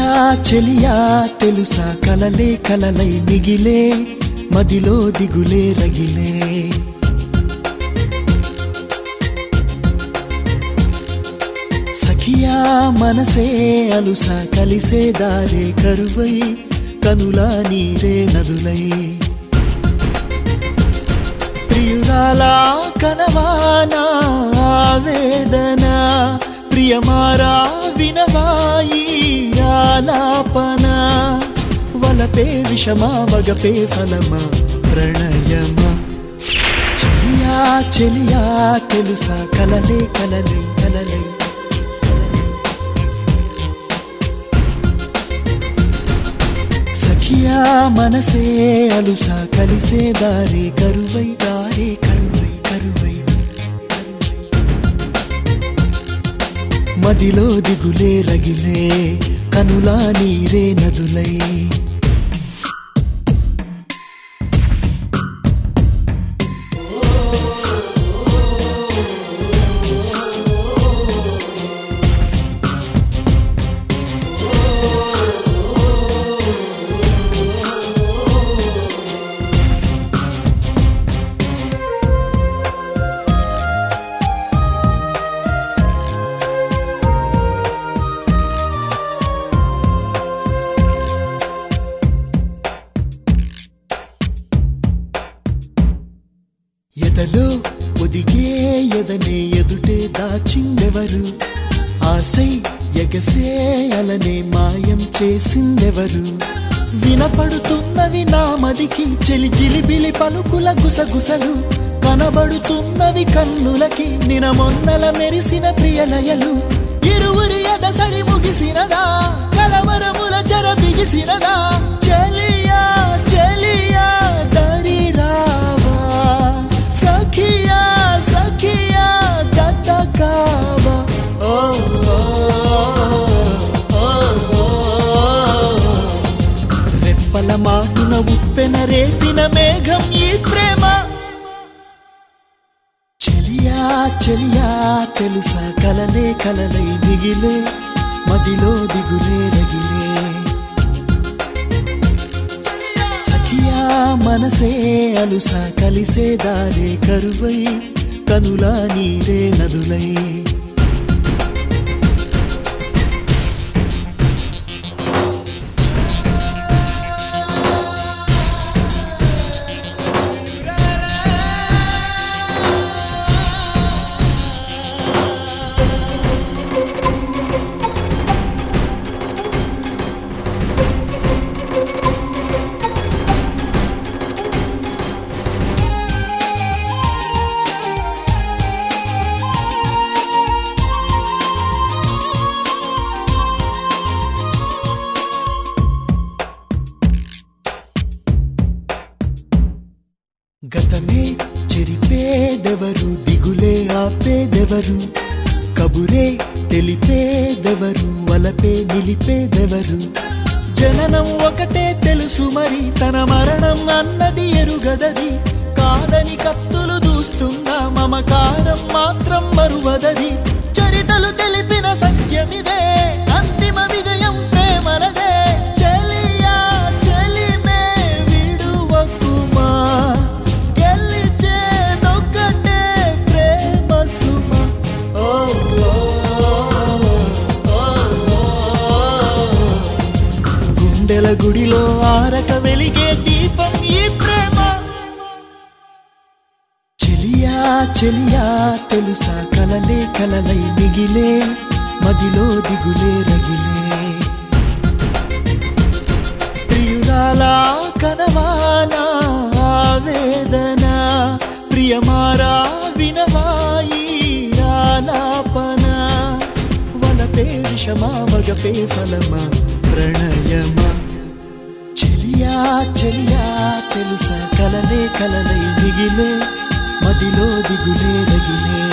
సఖియా చెలియా తెలుసా కలలే కలలై మిగిలే మదిలో దిగులే రగిలే సఖియా మనసే అలుసా కలిసే దారే కరువై కనులా నీరే నదులై ప్రియురాలా కనవానా ఆవేదన ప్రియమారా వినవాయి ఆలాపన వలపే విషమా వగపే ఫలమా ప్రణయమా చెలియా చెలియా తెలుసా కలలే కలలే కలలే సఖియా మనసే అలుసా కలిసే దారే కరువై దారే కరువై కరువై మదిలో దిగులే రగిలే కనులా నీరే నదులై ఎదలో ఒదిగే ఎదనే ఎదుటే దాచిందెవరు ఆశై ఎగసే అలనే మాయం చేసిందెవరు వినపడుతున్నవి నా మదికి చెలి జిలిబిలి పలుకుల గుసగుసలు కనబడుతున్నవి కన్నులకి నినమొన్నల మెరిసిన ప్రియలయలు ఇరువురి ఎదసడి ముగిసినదా కలవరముల చెర బిగిసినదా చెలియా చెలియా దరి రావా సఖియా సఖియా జత కావా ఓ ఓ, ఓ, ఓ. రెప్పల మాటున ఉప్పెన రేపిన మేఘం ఈ ప్రేమ చెలియా చెలియా తెలుసా కలలే కలలై మిగిలే మదిలో దిగులే రగిలే సఖియా మనసే అలుసా కలిసే దారే కరువై కనులా నీరే నదులై గతమే చెరిపేదెవరు దిగులే ఆపేదెవరు కబురే తెలిపేదెవరు వలపే నిలిపేదెవరు జననం ఒకటే తెలుసు మరి తన మరణం అన్నది ఎరుగదది కాదని కత్తులు దూస్తున్నా మమకారం మాత్రం మరువదది చరితలు తెలిపిన సత్యమిదే అంతిమ విజయం ప్రేమలదే చెలియా చెలిమే విడువకుమా గెలిచేదొక్కటే ప్రేమ సుమ ఓ ఓ, ఓ, ఓ. గుండెల గుడిలో ఆరక వెలిగే దీపం ఈ ప్రేమ చెలియా చెలియా తెలుసా కలలే కలలై మిగిలే మదిలో దిగులే రగిలే ప్రియురాలా కనవానా ఆవేదన ప్రియమారా వినవాయి ఆలాపన వలపే విషమా మగపే ఫలమా ప్రణయమా చెలియా చెలియా తెలుసా కలలే కలలై మిగిలే మదిలో దిగులే రగిలే